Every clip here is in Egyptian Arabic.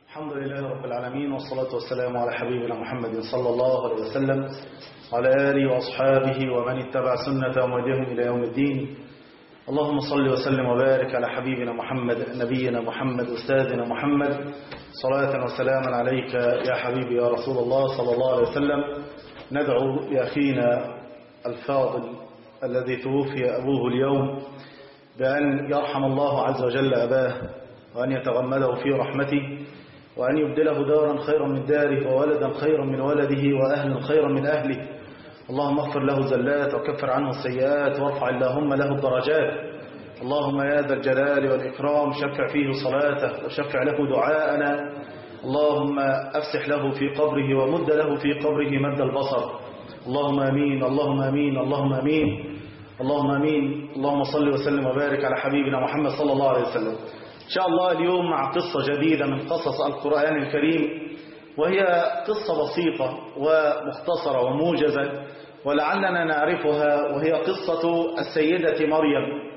الحمد لله رب العالمين والصلاة والسلام على حبيبنا محمد صلى الله عليه وسلم وعلى آله وأصحابه ومن اتبع سنة ومدهم إلى يوم الدين اللهم صل وسلم وبارك على حبيبنا محمد نبينا محمد أستاذنا محمد صلاة وسلاما عليك يا حبيبي يا رسول الله صلى الله عليه وسلم ندعو لأخينا الفاضل الذي توفي أبوه اليوم بأن يرحم الله عز وجل أباه وأن يتغمده في رحمته وأن يبدله دارا خيرا من داره وولدا خيرا من ولده وأهلا خيرا من أهله اللهم اغفر له زلات وكفر عنه السيئات وارفع اللهم له الدرجات اللهم يا ذا الجلال والإكرام شفع فيه صلاته وشفع له دعاءنا اللهم أفسح له في قبره ومد له في قبره مد البصر اللهم أمين اللهم أمين اللهم أمين اللهم أمين اللهم صل وسلم وبارك على حبيبنا محمد صلى الله عليه وسلم إن شاء الله اليوم مع قصة جديدة من قصص القرآن الكريم وهي قصة بسيطة ومختصرة وموجزة ولعلنا نعرفها وهي قصة السيدة مريم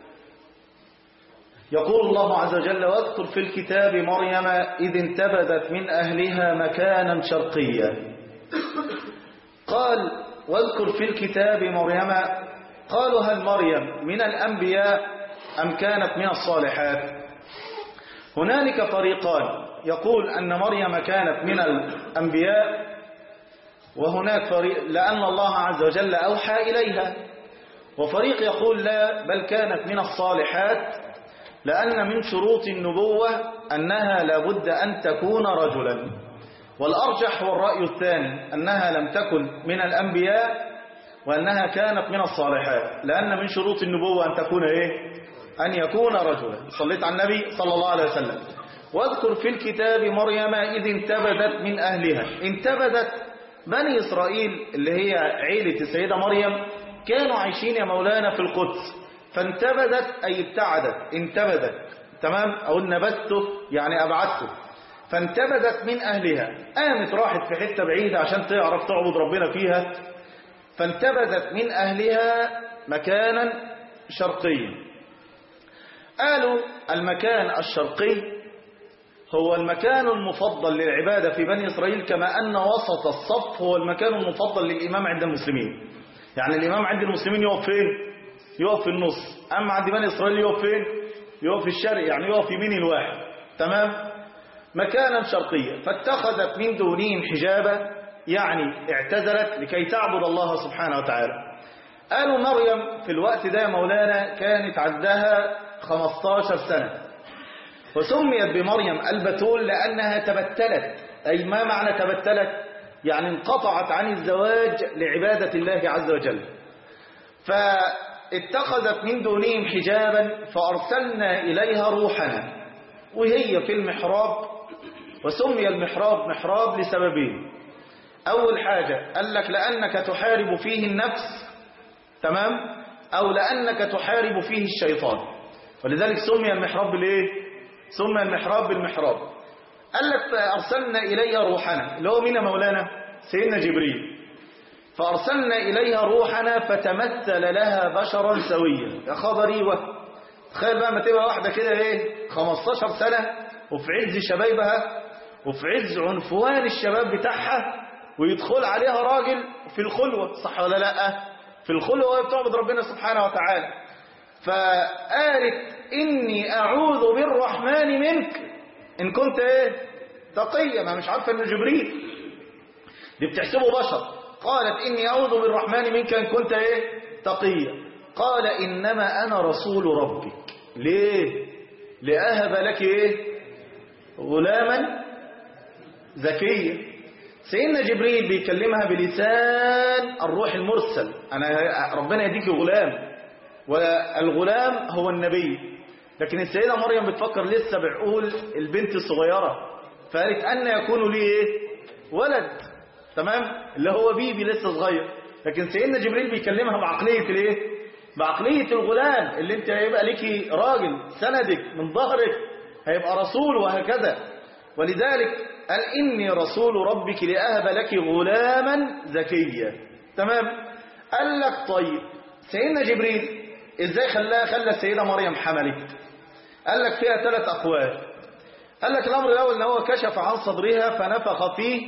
يقول الله عز وجل واذكر في الكتاب مريم إذ انتبذت من أهلها مكانا شرقيا قال واذكر في الكتاب مريم قالوا هل مريم من الأنبياء أم كانت من الصالحات هنالك فريقان يقول أن مريم كانت من الأنبياء وهناك فريق لأن الله عز وجل أوحى إليها وفريق يقول لا بل كانت من الصالحات لأن من شروط النبوة أنها لابد أن تكون رجلا والأرجح هو الرأي الثاني أنها لم تكن من الأنبياء وأنها كانت من الصالحات لأن من شروط النبوة أن تكون إيه أن يكون رجلا صليت على النبي صلى الله عليه وسلم واذكر في الكتاب مريم إذ انتبذت من أهلها انتبذت بني إسرائيل اللي هي عيلة السيدة مريم كانوا عايشين يا مولانا في القدس فانتبذت أي ابتعدت انتبذت تمام أو نبذته يعني أبعدته فانتبذت من أهلها قامت راحت في حتة بعيدة عشان تعرف تعبد ربنا فيها فانتبذت من أهلها مكانا شرقيا قالوا المكان الشرقي هو المكان المفضل للعبادة في بني إسرائيل كما أن وسط الصف هو المكان المفضل للإمام عند المسلمين يعني الإمام عند المسلمين يقف فين؟ يقف في النص أما عند بني إسرائيل يقف فين؟ يقف في الشرق يعني يقف يمين الواحد تمام؟ مكانا شرقيا فاتخذت من دونهم حجابا يعني اعتزلت لكي تعبد الله سبحانه وتعالى قالوا مريم في الوقت ده يا مولانا كانت عندها 15 سنة وسميت بمريم البتول لأنها تبتلت أي ما معنى تبتلت يعني انقطعت عن الزواج لعبادة الله عز وجل فاتخذت من دونهم حجابا فأرسلنا إليها روحنا وهي في المحراب وسمي المحراب محراب لسببين أول حاجة قال لك لأنك تحارب فيه النفس تمام أو لأنك تحارب فيه الشيطان ولذلك سمي المحراب بالايه سمي المحراب بالمحراب قال لك فارسلنا اليها روحنا اللي هو مين مولانا سيدنا جبريل فارسلنا اليها روحنا فتمثل لها بشرا سويا يا خبري و تخيل بقى ما تبقى واحده كده ايه 15 سنه وفي عز شبابها وفي عز عنفوان الشباب بتاعها ويدخل عليها راجل في الخلوه صح ولا لا في الخلوه وهي بتعبد ربنا سبحانه وتعالى فقالت إني أعوذ بالرحمن منك إن كنت إيه تقيا ما مش عارفة إنه جبريل دي بتحسبه بشر قالت إني أعوذ بالرحمن منك إن كنت إيه تقيا قال إنما أنا رسول ربك ليه لأهب لك إيه غلاما زكيا سيدنا جبريل بيكلمها بلسان الروح المرسل أنا ربنا يديك غلام والغلام هو النبي لكن السيدة مريم بتفكر لسه بعقول البنت الصغيرة فقالت أن يكون لي إيه؟ ولد تمام اللي هو بيبي لسه صغير لكن سيدنا جبريل بيكلمها بعقلية الايه بعقلية الغلام اللي انت هيبقى ليكي راجل سندك من ظهرك هيبقى رسول وهكذا ولذلك قال إني رسول ربك لأهب لك غلاما زكيا تمام قال لك طيب سيدنا جبريل ازاي خلاها خلى السيدة مريم حملت قال لك فيها ثلاث أقوال قال لك الأمر الأول أن هو كشف عن صدرها فنفخ فيه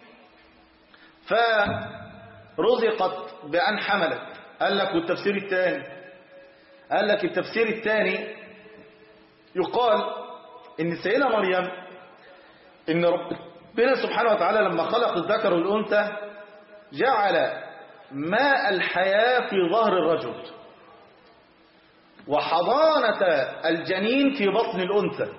فرزقت بأن حملت قال لك والتفسير الثاني قال لك التفسير الثاني يقال ان السيدة مريم ان ربنا سبحانه وتعالى لما خلق الذكر والأنثى جعل ماء الحياة في ظهر الرجل وحضانة الجنين في بطن الأنثى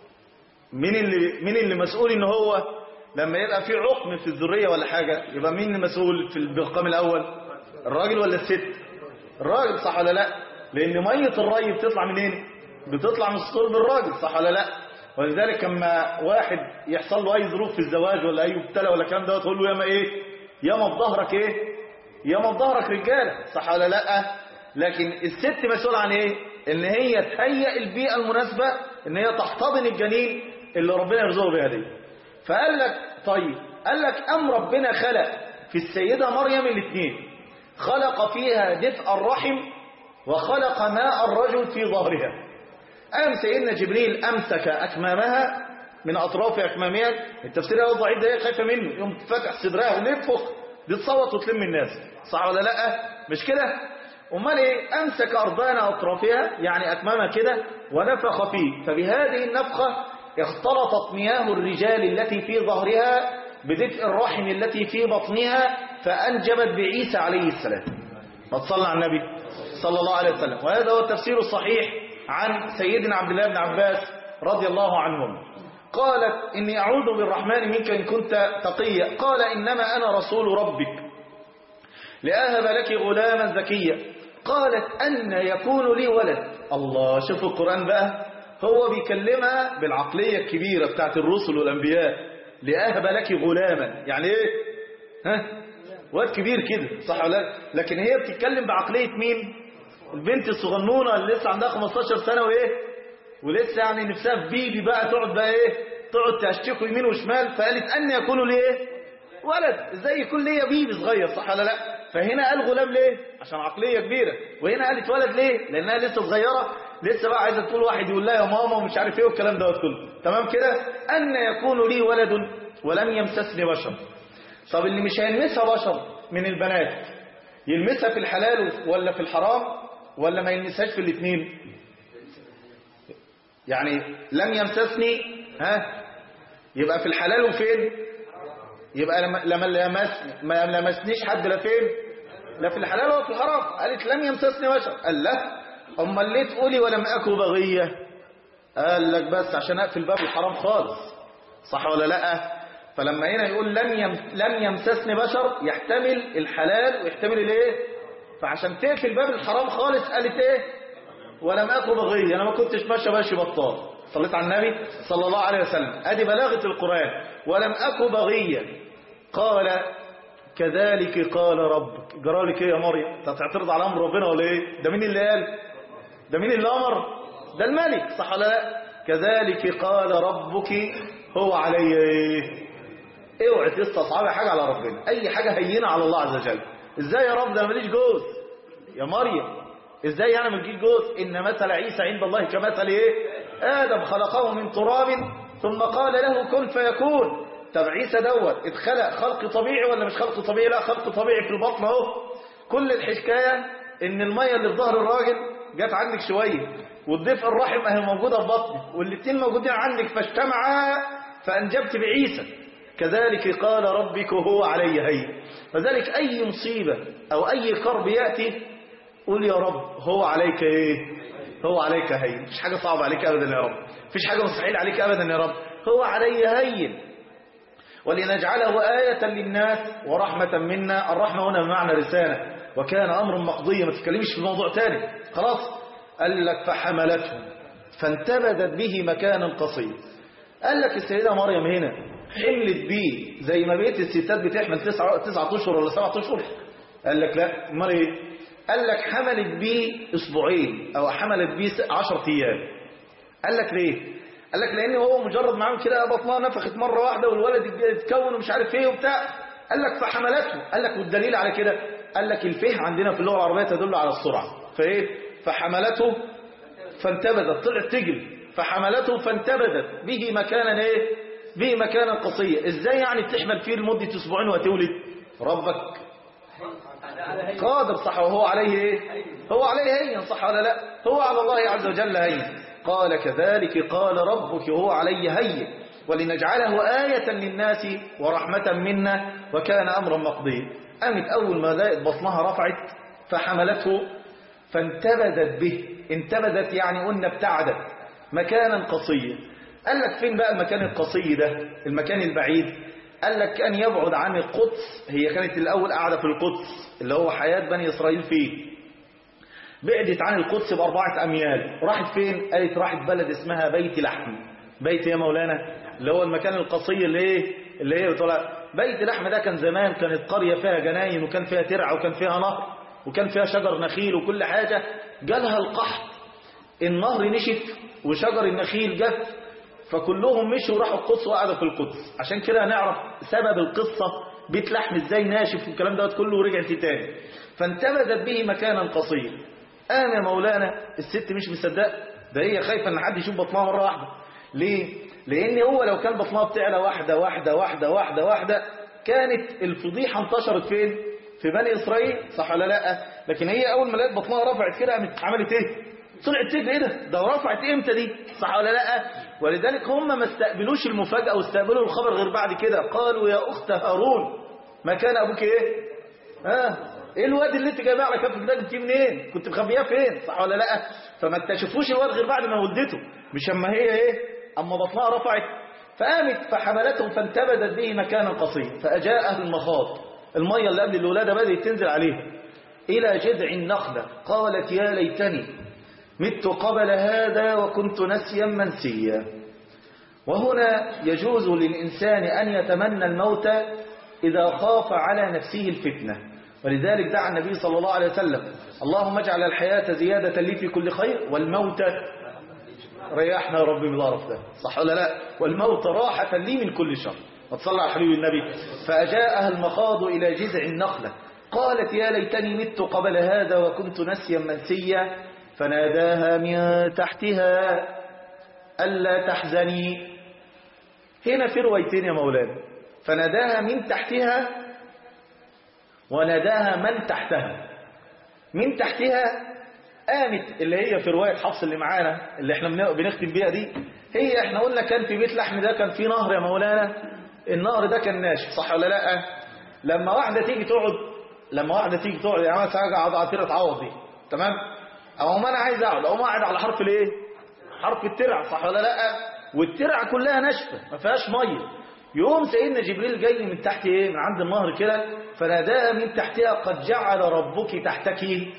مين اللي, مين اللي مسؤول ان هو لما يبقى في عقم في الذرية ولا حاجة يبقى مين المسؤول في المقام الأول الراجل ولا الست الراجل صح ولا لا لأن مية الري بتطلع منين بتطلع من صلب الراجل صح ولا لا ولذلك لما واحد يحصل له أي ظروف في الزواج ولا أي ابتلى ولا الكلام ده تقول له ياما إيه ياما في ظهرك إيه ياما في ظهرك رجالة صح ولا لا لكن الست مسؤول عن إيه إن هي تهيئ البيئة المناسبة إن هي تحتضن الجنين اللي ربنا يرزقه بها دي فقال لك طيب قال لك أم ربنا خلق في السيدة مريم الاثنين خلق فيها دفء الرحم وخلق ماء الرجل في ظهرها قام سيدنا جبريل أمسك أكمامها من أطراف أكمامها التفسير هو الضعيف ده خايفة منه يوم فتح صدرها ونفخ بتصوت وتلم الناس صح ولا لا مش كده امال ايه امسك ارضان اطرافها يعني اكمامها كده ونفخ فيه فبهذه النفخه اختلطت مياه الرجال التي في ظهرها بدفء الرحم التي في بطنها فانجبت بعيسى عليه السلام فتصلى على النبي صلى الله عليه وسلم وهذا هو التفسير الصحيح عن سيدنا عبد الله بن عباس رضي الله عنهم قالت إني أعوذ بالرحمن منك إن كنت تقيا قال إنما أنا رسول ربك لأهب لك غلاما زكيا قالت أن يكون لي ولد الله شوف القرآن بقى هو بيكلمها بالعقلية الكبيرة بتاعت الرسل والأنبياء لأهب لك غلاما يعني إيه ها واد كبير كده صح ولا لا لكن هي بتتكلم بعقلية مين البنت الصغنونة اللي لسه عندها 15 سنة وإيه ولسه يعني نفسها في بيبي بقى تقعد بقى إيه تقعد تشتكوا يمين وشمال فقالت أن يكون لي إيه ولد ازاي يكون ليا بيبي صغير صح ولا لا فهنا قال غلام ليه عشان عقلية كبيرة وهنا قالت ولد ليه لانها لسه صغيرة لسه بقى عايزة تقول واحد يقول لها يا ماما ومش عارف ايه والكلام ده كله تمام كده ان يكون لي ولد ولم يمسسني بشر طب اللي مش هيلمسها بشر من البنات يلمسها في الحلال ولا في الحرام ولا ما يلمسهاش في الاثنين يعني لم يمسسني ها يبقى في الحلال وفين يبقى لما لما لمس ما لمسنيش حد لا فين لا في الحلال ولا في الحرام قالت لم يمسسني بشر قال لا امال ليه تقولي ولم اكو بغيه قال لك بس عشان اقفل باب الحرام خالص صح ولا لا فلما هنا يقول لم يم لم يمسسني بشر يحتمل الحلال ويحتمل الايه فعشان تقفل باب الحرام خالص قالت ايه ولم اكو بغيه انا ما كنتش ماشيه ماشي بطال صليت على النبي صلى الله عليه وسلم ادي بلاغه القران ولم اكو بغيه قال كذلك قال ربك جرى لك ايه يا مريم انت هتعترض على امر ربنا ولا ايه ده مين اللي قال ده مين اللي امر ده الملك صح ولا لا كذلك قال ربك هو علي ايه اوعي تستصعبي حاجه على ربنا اي حاجه هينه على الله عز وجل ازاي يا رب ده ماليش جوز يا مريم ازاي يعني ما تجيش جوز ان مثل عيسى عند الله كمثل ايه ادم خلقه من تراب ثم قال له كن فيكون طب عيسى دوت اتخلق خلق طبيعي ولا مش خلق طبيعي لا خلق طبيعي في البطن اهو كل الحكايه ان الميه اللي في ظهر الراجل جت عندك شويه والدفء الرحم اهي موجوده في بطنك والاثنين موجودين عندك فاجتمعا فانجبت بعيسى كذلك قال ربك هو علي هين فذلك اي مصيبه او اي كرب ياتي قول يا رب هو عليك ايه هو عليك هين مفيش حاجه صعبه عليك ابدا يا رب مفيش حاجه مستحيل عليك ابدا يا رب هو علي هين ولنجعله آية للناس ورحمة منا الرحمة هنا بمعنى رسالة وكان أمر مقضي ما تتكلمش في موضوع تاني خلاص قال لك فحملته فانتبذت به مكانا قصير قال لك السيدة مريم هنا حملت بيه زي ما بقيت الستات بتحمل تسعة, تسعة أشهر ولا سبعة أشهر قال لك لا امال ايه قال لك حملت بيه أسبوعين أو حملت بيه عشرة أيام قال لك ليه قال لك لان هو مجرد ما عمل كده بطنها نفخت مره واحده والولد اتكون ومش عارف ايه وبتاع قال لك فحملته قال لك والدليل على كده قال لك الفه عندنا في اللغه العربيه تدل على السرعه فايه فحملته فانتبذت طلعت تجري فحملته فانتبذت به مكانا ايه به مكانا قصيا ازاي يعني بتحمل فيه لمدة اسبوعين وتولد ربك قادر صح وهو عليه ايه هو عليه هين صح ولا لا هو على الله عز وجل هين قال كذلك قال ربك هو علي هين ولنجعله آية للناس ورحمة منا وكان أمرا مقضيا قامت أول ما لقت بطنها رفعت فحملته فانتبذت به انتبذت يعني قلنا ابتعدت مكانا قصيا قال لك فين بقى المكان القصي ده المكان البعيد قال لك كان يبعد عن القدس هي كانت الأول قاعدة في القدس اللي هو حياة بني إسرائيل فيه بعدت عن القدس بأربعة أميال راحت فين؟ قالت راحت بلد اسمها بيت لحم بيت يا مولانا اللي هو المكان القصي اللي ايه اللي هي بتقول بيت لحم ده كان زمان كانت قرية فيها جناين وكان فيها ترع وكان فيها نهر وكان فيها شجر نخيل وكل حاجة جالها القحط النهر نشف وشجر النخيل جف فكلهم مشوا راحوا القدس وقعدوا في القدس عشان كده هنعرف سبب القصة بيت لحم ازاي ناشف والكلام دوت كله ورجعت تاني فانتبذت به مكانا قصيا قام يا مولانا الست مش مصدقه ده هي خايفه ان حد يشوف بطنها مره واحده ليه لان هو لو كان بطنها بتعلى واحده واحده واحده واحده واحده كانت الفضيحه انتشرت فين في بني اسرائيل صح ولا لا لكن هي اول ما لقيت بطنها رفعت كده قامت عملت ايه طلعت تجري ايه ده ده رفعت امتى دي صح ولا لا ولذلك هم ما استقبلوش المفاجاه واستقبلوا الخبر غير بعد كده قالوا يا اخت هارون ما كان ابوك ايه ها ايه الواد اللي انت جايباه على كفك ده جبتيه منين كنت مخبياه فين صح ولا لا فما اكتشفوش الواد غير بعد ما ولدته مش اما هي ايه اما بطنها رفعت فقامت فحملته فانتبذت به مكانا قصيا فاجاءه المخاض الميه اللي قبل الولاده بدات تنزل عليها الى جذع النخله قالت يا ليتني مت قبل هذا وكنت نسيا منسيا وهنا يجوز للإنسان أن يتمنى الموت إذا خاف على نفسه الفتنة ولذلك دعا النبي صلى الله عليه وسلم اللهم اجعل الحياة زيادة لي في كل خير والموت ريحنا يا رب من القرف ده صح ولا لا والموت راحة لي من كل شر وتصلى على حبيب النبي فأجاءها المخاض إلى جذع النخلة قالت يا ليتني مت قبل هذا وكنت نسيا منسيا فناداها من تحتها ألا تحزني هنا في روايتين يا مولانا فناداها من تحتها وناداها من تحتها من تحتها قامت اللي هي في رواية حفص اللي معانا اللي احنا بنختم بيها دي هي احنا قلنا كان في بيت لحم ده كان في نهر يا مولانا النهر ده كان ناشف صح ولا لا لما واحدة تيجي تقعد لما واحدة تيجي تقعد يا عم ساجة اقعد على تيرة عوض دي تمام او ما انا عايز اقعد او ما قاعد على حرف الايه حرف الترع صح ولا لا والترع كلها ناشفه ما فيهاش ميه يوم سيدنا جبريل جاي من تحت ايه من عند النهر كده فناداها من تحتها قد جعل ربك تحتك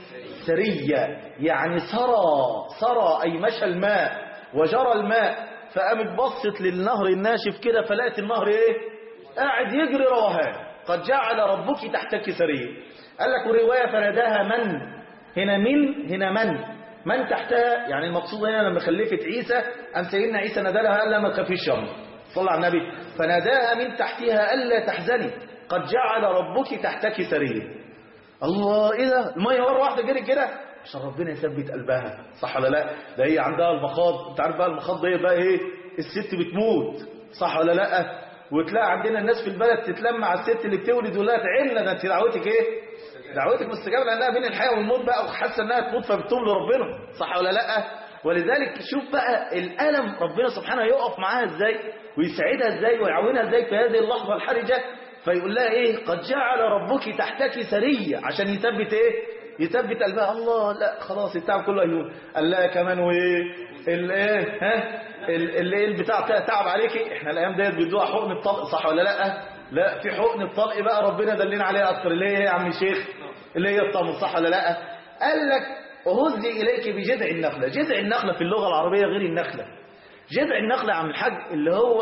سريا يعني سرى سرى اي مشى الماء وجرى الماء فقامت بصت للنهر الناشف كده فلقت النهر ايه قاعد يجري رواهان قد جعل ربك تحتك سريا قال لك وروايه فناداها من هنا من هنا من من تحتها يعني المقصود هنا لما خلفت عيسى أم سيدنا عيسى نادلها ألا ما تخافيش يا أم صلى على النبي فناداها من تحتها ألا تحزني قد جعل ربك تحتك سريا الله إيه ده المية مرة واحدة جري كده عشان ربنا يثبت قلبها صح ولا لا ده هي عندها المخاض انت عارف بقى المخاض ده بقى ايه الست بتموت صح ولا لا وتلاقي عندنا الناس في البلد تتلم على الست اللي بتولد ويقول لها تعيننا ده انت دعوتك ايه دعوتك مستجابة لأنها بين الحياة والموت بقى وحاسة أنها تموت فبتوب لربنا صح ولا لا ولذلك شوف بقى الألم ربنا سبحانه يقف معاها ازاي ويسعدها ازاي ويعاونها ازاي في هذه اللحظة الحرجة فيقول لها ايه قد جعل ربك تحتك سرية عشان يثبت ايه يثبت قلبها الله لا خلاص التعب كله هيهون قال لها كمان وايه الايه ها اللي البتاع تعب عليكي احنا الايام ديت بيدوها حقن الطلق صح ولا لا لا في حقن الطلق بقى ربنا دلنا عليها اكتر اللي هي يا عم الشيخ اللي هي الطمر صح ولا لا قال لك هزي اليك بجذع النخله جذع النخله في اللغه العربيه غير النخله جذع النخله يا عم الحاج اللي هو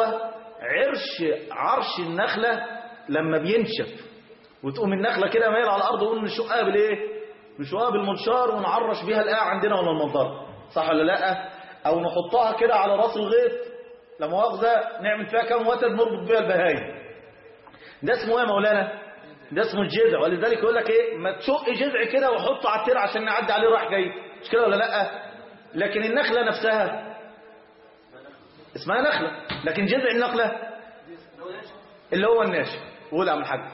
عرش عرش النخله لما بينشف وتقوم النخله كده مايله على الارض ونقوم نشقها بالايه نشقها بالمنشار ونعرش بيها القاع عندنا ولا المنظر صح ولا لا او نحطها كده على راس الغيط لا مؤاخذه نعمل فيها كام وتد نربط بيها البهايم ده اسمه ايه يا مولانا ده اسمه الجذع ولذلك يقول لك ايه ما تشق جذع كده وحطه على الترع عشان نعدي عليه راح جاي مش كده ولا لا لكن النخله نفسها اسمها نخلة لكن جذع النخلة اللي هو الناشف قول يا عم الحاج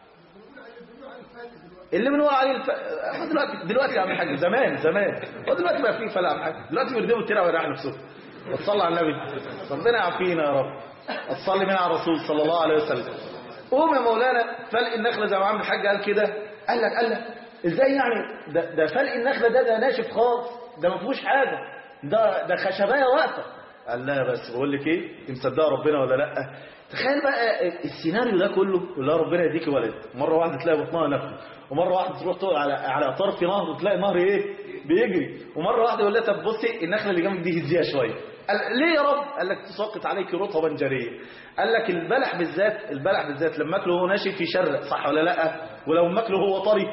اللي بنقول عليه الف... هو دلوقتي دلوقتي يا عم الحاج زمان زمان هو دلوقتي بقى فيه فلا يا عم الحاج دلوقتي بيردموا الترعه ويريحوا نفسهم وتصلي على النبي ربنا يعافينا يا رب تصلي من على الرسول صلى الله عليه وسلم قوم يا مولانا فلق النخله زي ما عم الحاج قال كده قال لك قال لك ازاي يعني ده, ده فلق النخله ده ده ناشف خالص ده ما فيهوش حاجه ده ده خشبايه واقفه قال لا بس بقول لك ايه انت مصدقه ربنا ولا لا تخيل بقى السيناريو ده كله لا ربنا يديك ولد مره واحده تلاقي بطنها نفخ ومره واحده تروح تقعد على على طرف نهر وتلاقي النهر ايه بيجري ومره واحده يقول لها طب بصي النخله اللي جنبك دي هزيها شويه قال ليه يا رب قال لك تساقط عليك رطبا جريا قال لك البلح بالذات البلح بالذات لما اكله هو ناشف يشرق صح ولا لا ولو ماكله هو طري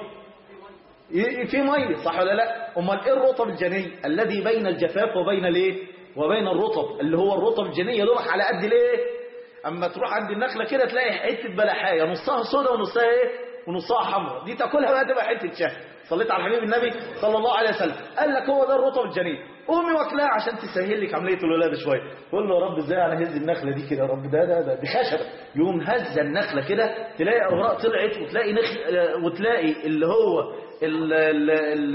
في ميه صح ولا لا امال ايه الرطب الجني الذي بين الجفاف وبين الايه وبين الرطب اللي هو الرطب الجني يدوبك على قد ليه اما تروح عند النخله كده تلاقي حته بلحايه نصها سوداء ونصها ايه ونصها حمراء دي تاكلها بقى تبقى حته شهد صليت على الحبيب النبي صلى الله عليه وسلم قال لك هو ده الرطب الجنين قومي واكلها عشان تسهل لك عمليه الولاده شويه قول له يا رب ازاي انا هز النخله دي كده يا رب ده ده ده دي خشبه يقوم هز النخله كده تلاقي اوراق طلعت وتلاقي نخ... وتلاقي اللي هو ال... ال... ال...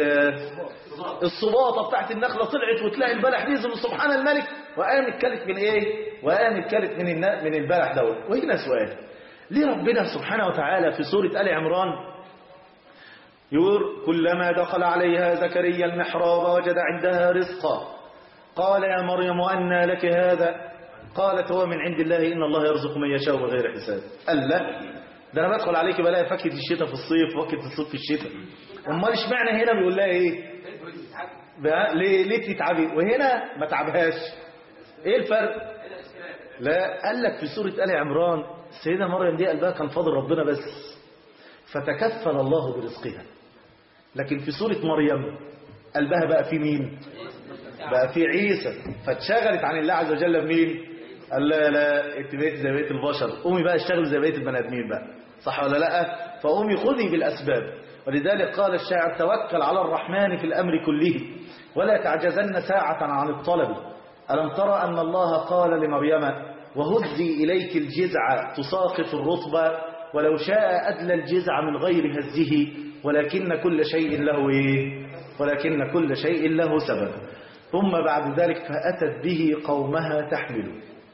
الصباطه بتاعت النخله طلعت وتلاقي البلح نزل سبحان الملك وقامت كلت من ايه وقامت كلت من النا... من البلح دوت وهنا سؤال ليه ربنا سبحانه وتعالى في سوره ال عمران يقول كلما دخل عليها زكريا المحراب وجد عندها رزقا قال يا مريم أنى لك هذا قالت هو من عند الله إن الله يرزق من يشاء بغير حساب قال لا ده أنا بدخل عليك بلاقي فكة الشتاء في الصيف وفكة الصيف في الشتاء امال اشمعنى هنا بيقول لها ايه بقى ليه ليه تتعبي وهنا ما تعبهاش ايه الفرق لا قال لك في سورة آل عمران السيدة مريم دي قلبها كان فاضل ربنا بس فتكفل الله برزقها لكن في سورة مريم قلبها بقى في مين بقى في عيسى فاتشغلت عن الله عز وجل بمين قال لا لا انت بقيت زي بقيه البشر قومي بقى اشتغل زي بقيه البني ادمين بقى صح ولا لا فقومي خذي بالاسباب ولذلك قال الشاعر توكل على الرحمن في الامر كله ولا تعجزن ساعة عن الطلب ألم ترى أن الله قال لمريم وهزي إليك الجزع تساقط الرطب ولو شاء أدلى الجزع من غير هزه ولكن كل شيء له إيه؟ ولكن كل شيء له سبب ثم بعد ذلك فأتت به قومها تحمله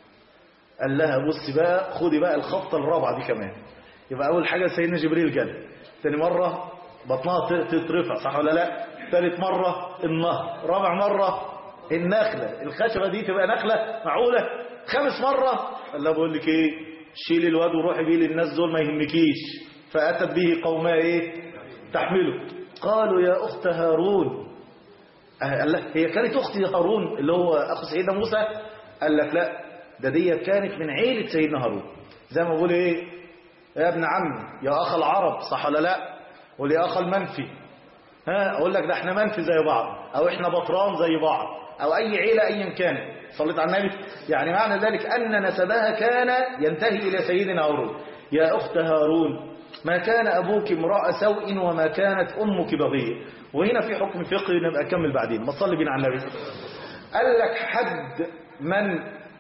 قال لها بص بقى خدي بقى الخطة الرابعة دي كمان يبقى أول حاجة سيدنا جبريل جل ثاني مرة بطنها تترفع صح ولا لا ثالث مرة النهر رابع مرة النخلة الخشبة دي تبقى نخلة معقولة خامس مرة قال لها بقول لك ايه شيلي الواد وروحي بيه للناس دول ما يهمكيش فأتت به قومها ايه تحمله قالوا يا أخت هارون قال لك هي كانت أختي هارون اللي هو أخو سيدنا موسى قال لك لا ده دي كانت من عيلة سيدنا هارون زي ما بقول ايه يا ابن عمي يا أخ العرب صح ولا لا قول يا أخ المنفي ها أقول لك ده احنا منفي زي بعض أو احنا بطران زي بعض أو أي عيلة أيا كانت صليت على النبي يعني معنى ذلك أن نسبها كان ينتهي إلى سيدنا هارون يا أخت هارون ما كان أبوك امرأ سوء وما كانت أمك بغية وهنا في حكم فقهي نبقى أكمل بعدين ما تصلي بينا على النبي قال لك حد من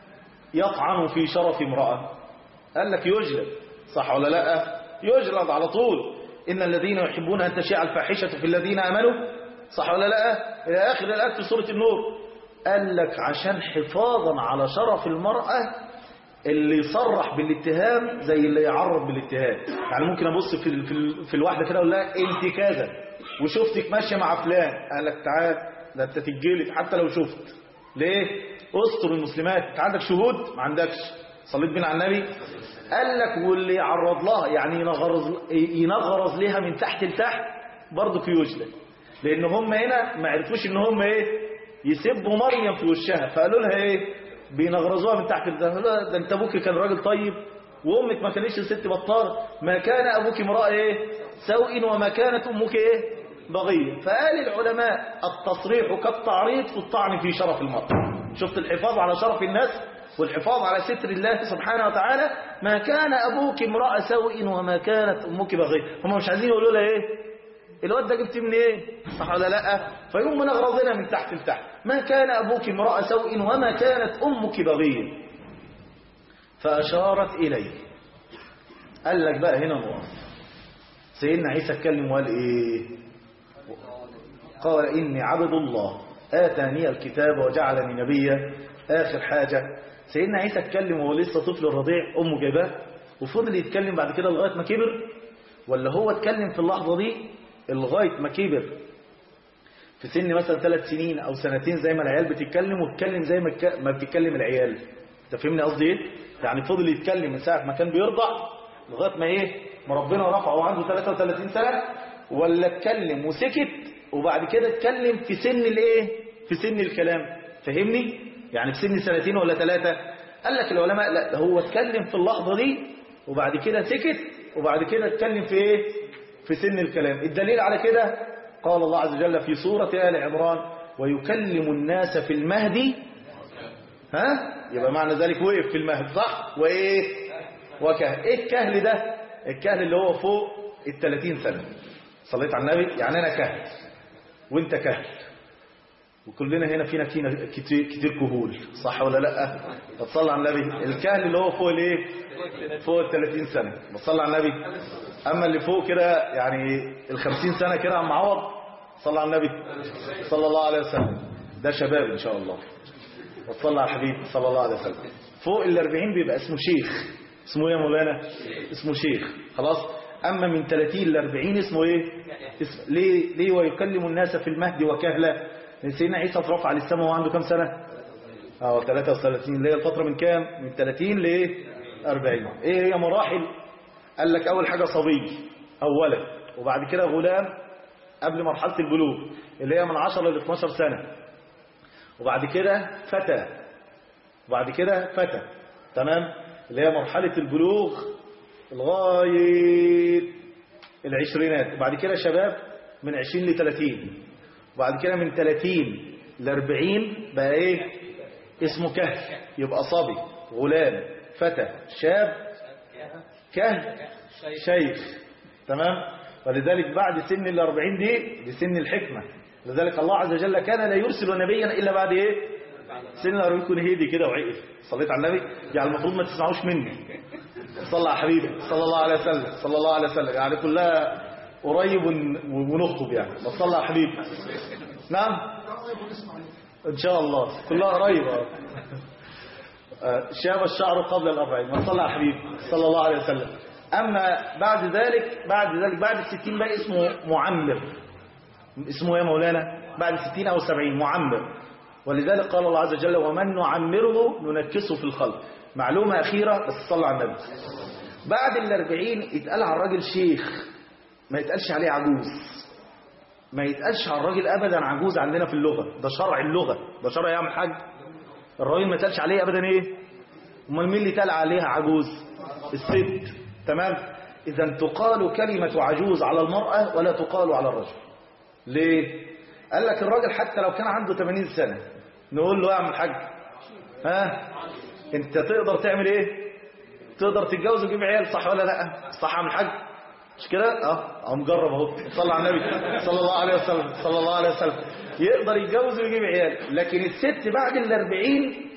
يطعن في شرف امرأة قال لك يجلد صح ولا لا يجلد على طول إن الذين يحبون أن تشيع الفاحشة في الذين آمنوا صح ولا لا إلى آخر الآية في سورة النور قال لك عشان حفاظا على شرف المرأة اللي يصرح بالاتهام زي اللي يعرض بالاتهام يعني ممكن ابص في ال في, ال في الواحده كده اقول لها انت كذا وشفتك ماشيه مع فلان قال لك تعال ده انت تتجلد حتى لو شفت ليه استر المسلمات انت عندك شهود ما عندكش صليت بينا على النبي قال لك واللي يعرض لها يعني ينغرز ينغرز ليها من تحت لتحت برضه في يجلد لان هم هنا ما عرفوش ان هم ايه يسبوا مريم في وشها فقالوا لها ايه بينغرزوها من تحت ده ده انت ابوك كان راجل طيب وامك ما كانتش ست بطال ما كان ابوك امراه ايه سوء وما كانت امك ايه بغيه فقال العلماء التصريح كالتعريض في الطعن في شرف المرأة شفت الحفاظ على شرف الناس والحفاظ على ستر الله سبحانه وتعالى ما كان ابوك امراه سوء وما كانت امك بغيه هم مش عايزين يقولوا لها ايه الواد ده جبت من ايه صح ولا لا فيقوم منغرضنا من تحت لتحت ما كان ابوك امرأة سوء وما كانت امك بغيا فأشارت إليه قال لك بقى هنا نقف سيدنا عيسى اتكلم وقال إيه قال إني عبد الله آتاني الكتاب وجعلني نبيا آخر حاجة سيدنا عيسى اتكلم وهو لسه طفل رضيع أمه جايباه وفضل يتكلم بعد كده لغاية ما كبر ولا هو اتكلم في اللحظة دي لغاية ما كبر في سن مثلا ثلاث سنين أو سنتين زي ما العيال بتتكلم واتكلم زي ما ك- ما بتتكلم العيال انت فهمني قصدي ايه يعني فضل يتكلم من ساعة ما كان بيرضع لغاية ما ايه ما ربنا رفعه عنده 33 سنة ولا اتكلم وسكت وبعد كده اتكلم في سن الايه في سن الكلام فهمني يعني في سن سنتين ولا ثلاثة قال لك العلماء لا ده هو اتكلم في اللحظة دي وبعد كده سكت وبعد كده اتكلم في ايه في سن الكلام الدليل على كده قال الله عز وجل في سورة آل عمران ويكلم الناس في المهدي ها يبقى معنى ذلك وقف في المهد صح وايه وكهل ايه الكهل ده الكهل اللي هو فوق ال 30 سنة صليت على النبي يعني انا كهل وانت كهل وكلنا هنا فينا فينا كتير, كتير كهول صح ولا لا بتصلي على النبي الكهل اللي هو فوق الايه فوق ال 30 سنة بتصلي على النبي اما اللي فوق كده يعني ال 50 سنة كده عم عوض صلى على النبي صلى الله عليه وسلم ده شباب ان شاء الله وصلى على الحبيب صلى الله عليه وسلم فوق ال 40 بيبقى اسمه شيخ اسمه ايه يا مولانا اسمه شيخ خلاص اما من 30 ل 40 اسمه ايه اسم ليه ليه ويكلم الناس في المهد وكهلا لأن سيدنا عيسى اترفع على السماء وهو عنده كام سنه اه 33 اللي هي الفتره من كام من 30 ل 40 ايه هي مراحل قال لك اول حاجه صبي اولا وبعد كده غلام قبل مرحله البلوغ اللي هي من 10 ل 12 سنه وبعد كده فتى وبعد كده فتى تمام اللي هي مرحلة البلوغ لغاية العشرينات وبعد كده شباب من 20 ل 30 وبعد كده من 30 ل 40 بقى ايه اسمه كهف يبقى صبي غلام فتى شاب كهف شيخ تمام ولذلك بعد سن ال 40 دي دي سن الحكمة لذلك الله عز وجل كان لا يرسل نبيا إلا بعد إيه سن ال 40 يكون هيدي كده وعقف صليت على النبي يعني المفروض ما تسمعوش مني صلى على حبيبي صلى الله عليه وسلم صلى الله عليه وسلم يعني كلها قريب ون- ونخطب يعني بس صلى على حبيبي نعم ان شاء الله كلها قريبه آه، شاب الشعر قبل الأربعين من صلى على الحبيب صلى الله عليه وسلم أما بعد ذلك بعد ذلك بعد الستين بقى اسمه معمر اسمه يا مولانا بعد الستين أو السبعين معمر ولذلك قال الله عز وجل ومن نعمره ننكسه في الخلق معلومة أخيرة بس صلى على النبي بعد الأربعين يتقال على الراجل شيخ ما يتقالش عليه عجوز ما يتقالش على الراجل أبدا عجوز عندنا في اللغة ده شرع اللغة ده شرع يا عم حاج الراجل ما يتقالش عليه أبدا إيه امال مين اللي تقال عليها عجوز الست تمام إذا تقال كلمة عجوز على المرأة ولا تقال على الرجل ليه قال لك الراجل حتى لو كان عنده 80 سنة نقول له اعمل حاج ها انت تقدر تعمل ايه تقدر تتجوز وتجيب عيال صح ولا لا صح اعمل حاج مش كده اه اه مجرب اهو صلى على النبي صلى الله عليه وسلم صلى الله عليه وسلم يقدر يتجوز ويجيب عيال لكن الست بعد الأربعين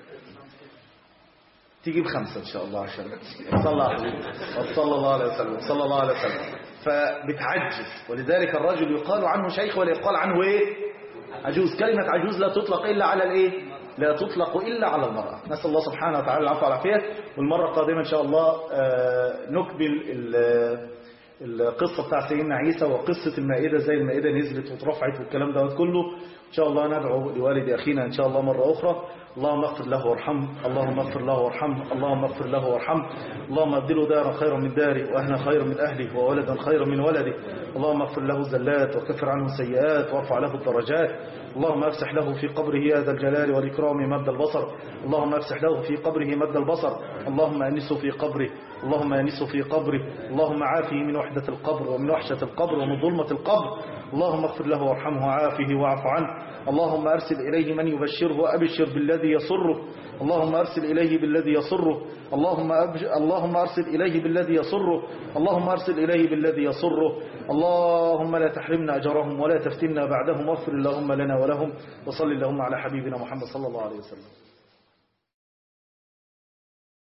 تجيب خمسة إن شاء الله عشان صلى على حبيبي صلى الله عليه وسلم صلى الله عليه وسلم فبتعجز ولذلك الرجل يقال عنه شيخ ولا يقال عنه إيه عجوز كلمة عجوز لا تطلق إلا على الإيه لا تطلق إلا على المرأة نسأل الله سبحانه وتعالى العفو والعافية والمرة القادمة إن شاء الله آه، نكمل ال- القصة بتاع سيدنا عيسى وقصة المائدة زي المائدة نزلت واترفعت والكلام دوت كله إن شاء الله ندعو لوالد أخينا إن شاء الله مرة أخرى اللهم اغفر له وارحمه اللهم اغفر له وارحمه اللهم اغفر له وارحمه اللهم ابدله دارا خيرا من داره واهلا خيرا من اهله وولدا خيرا من ولده اللهم اغفر له الزلات وكفر عنه السيئات وارفع له الدرجات اللهم افسح له في قبره يا ذا الجلال والاكرام مد البصر اللهم افسح له في قبره مد البصر اللهم انسه في قبره اللهم انسه في قبره اللهم عافه من وحدة القبر ومن وحشة القبر ومن ظلمة القبر اللهم اغفر له وارحمه وعافه واعف عنه اللهم أرسل إليه من يبشره وأبشر بالذي يسره اللهم أرسل إليه بالذي يسره اللهم, أبش... اللهم أرسل إليه بالذي يسره اللهم أرسل إليه بالذي يسره اللهم لا تحرمنا أجرهم ولا تفتنا بعدهم واغفر اللهم لنا ولهم وصل اللهم على حبيبنا محمد صلى الله عليه وسلم